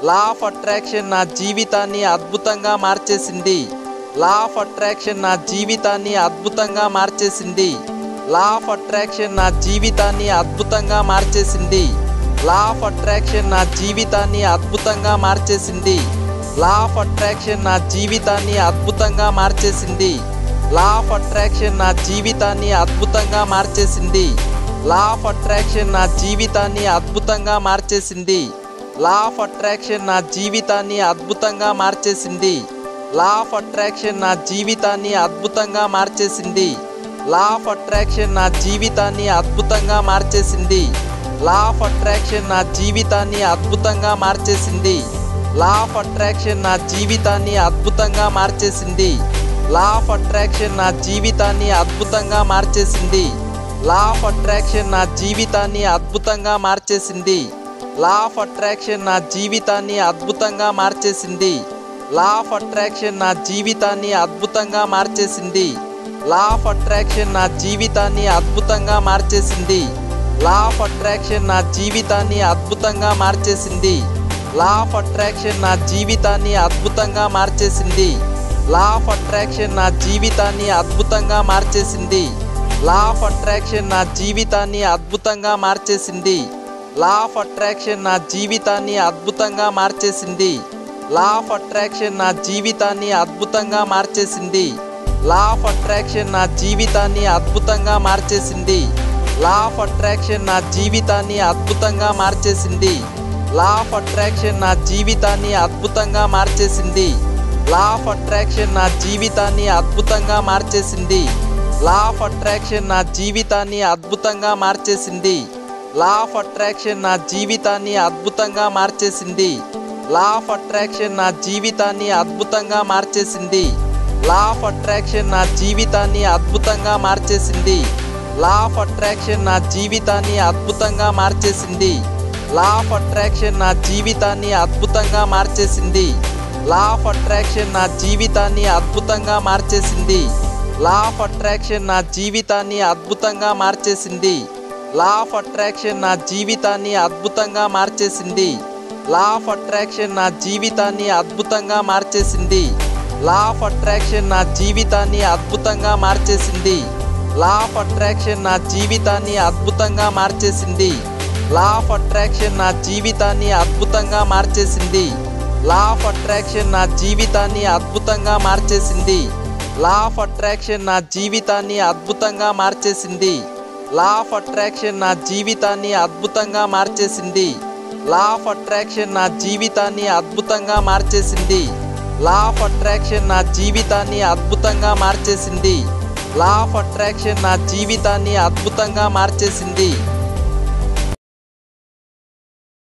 law of attraction నా జీవితాన్ని అద్భుతంగా మార్చేసింది లా ఆఫ్ అట్రాక్షన్ నా జీవితాన్ని అద్భుతంగా మార్చేసింది లా ఆఫ్ అట్రాక్షన్ నా జీవితాన్ని అద్భుతంగా మార్చేసింది లా ఆఫ్ అట్రాక్షన్ నా జీవితాన్ని అద్భుతంగా మార్చేసింది లా ఆఫ్ అట్రాక్షన్ నా జీవితాన్ని అద్భుతంగా మార్చేసింది లా ఆఫ్ అట్రాక్షన్ నా జీవితాన్ని అద్భుతంగా మార్చేసింది లా ఆఫ్ అట్రాక్షన్ నా జీవితాన్ని అద్భుతంగా మార్చేసింది లా ఆఫ్ అట్రాక్షన్ నా జీవితాన్ని అద్భుతంగా మార్చేసింది లా ఆఫ్ అట్రాక్షన్ నా జీవితాన్ని అద్భుతంగా మార్చేసింది లా ఆఫ్ అట్రాక్షన్ నా జీవితాన్ని అద్భుతంగా మార్చేసింది లా ఆఫ్ అట్రాక్షన్ నా జీవితాన్ని అద్భుతంగా మార్చేసింది లా ఆఫ్ అట్రాక్షన్ నా జీవితాన్ని అద్భుతంగా మార్చేసింది లా ఆఫ్ అట్రాక్షన్ నా జీవితాన్ని అద్భుతంగా మార్చేసింది లా ఆఫ్ అట్రాక్షన్ నా జీవితాన్ని అద్భుతంగా మార్చేసింది లా ఆఫ్ అట్రాక్షన్ నా జీవితాన్ని అద్భుతంగా మార్చేసింది లా ఆఫ్ అట్రాక్షన్ నా జీవితాన్ని అద్భుతంగా మార్చేసింది లా ఆఫ్ అట్రాక్షన్ నా జీవితాన్ని అద్భుతంగా మార్చేసింది లా ఆఫ్ అట్రాక్షన్ నా జీవితాన్ని అద్భుతంగా మార్చేసింది లా ఆఫ్ అట్రాక్షన్ నా జీవితాన్ని అద్భుతంగా మార్చేసింది లా ఆఫ్ అట్రాక్షన్ నా జీవితాన్ని అద్భుతంగా మార్చేసింది లా ఆఫ్ అట్రాక్షన్ నా జీవితాన్ని అద్భుతంగా మార్చేసింది లా ఆఫ్ అట్రాక్షన్ నా జీవితాన్ని అద్భుతంగా మార్చేసింది లా ఆఫ్ అట్రాక్షన్ నా జీవితాన్ని అద్భుతంగా మార్చేసింది లా ఆఫ్ అట్రాక్షన్ నా జీవితాన్ని అద్భుతంగా మార్చేసింది లా ఆఫ్ అట్రాక్షన్ నా జీవితాన్ని అద్భుతంగా మార్చేసింది లా ఆఫ్ అట్రాక్షన్ నా జీవితాన్ని అద్భుతంగా మార్చేసింది లా ఆఫ్ అట్రాక్షన్ నా జీవితాన్ని అద్భుతంగా మార్చేసింది లా ఆఫ్ అట్రాక్షన్ నా జీవితాన్ని అద్భుతంగా మార్చేసింది లా ఆఫ్ అట్రాక్షన్ నా జీవితాన్ని అద్భుతంగా మార్చేసింది లా ఆఫ్ అట్రాక్షన్ నా జీవితాన్ని అద్భుతంగా మార్చేసింది లా ఆఫ్ అట్రాక్షన్ నా జీవితాన్ని అద్భుతంగా మార్చేసింది లా ఆఫ్ అట్రాక్షన్ నా జీవితాన్ని అద్భుతంగా మార్చేసింది లా ఆఫ్ అట్రాక్షన్ నా జీవితాన్ని అద్భుతంగా మార్చేసింది లా ఆఫ్ అట్రాక్షన్ నా జీవితాన్ని అద్భుతంగా మార్చేసింది లా ఆఫ్ అట్రాక్షన్ నా జీవితాన్ని అద్భుతంగా మార్చేసింది లా ఆఫ్ అట్రాక్షన్ నా జీవితాన్ని అద్భుతంగా మార్చేసింది లా ఆఫ్ అట్రాక్షన్ నా జీవితాన్ని అద్భుతంగా మార్చేసింది లా ఆఫ్ అట్రాక్షన్ నా జీవితాన్ని అద్భుతంగా మార్చేసింది లా ఆఫ్ అట్రాక్షన్ నా జీవితాన్ని అద్భుతంగా మార్చేసింది లా ఆఫ్ అట్రాక్షన్ నా జీవితాన్ని అద్భుతంగా మార్చేసింది లా ఆఫ్ అట్రాక్షన్ నా జీవితాన్ని అద్భుతంగా మార్చేసింది లా ఆఫ్ అట్రాక్షన్ నా జీవితాన్ని అద్భుతంగా మార్చేసింది లా ఆఫ్ అట్రాక్షన్ నా జీవితాన్ని అద్భుతంగా మార్చేసింది లా ఆఫ్ అట్రాక్షన్ నా జీవితాన్ని అద్భుతంగా మార్చేసింది లా ఆఫ్ అట్రాక్షన్ నా జీవితాన్ని అద్భుతంగా మార్చేసింది లా ఆఫ్ అట్రాక్షన్ నా జీవితాన్ని అద్భుతంగా మార్చేసింది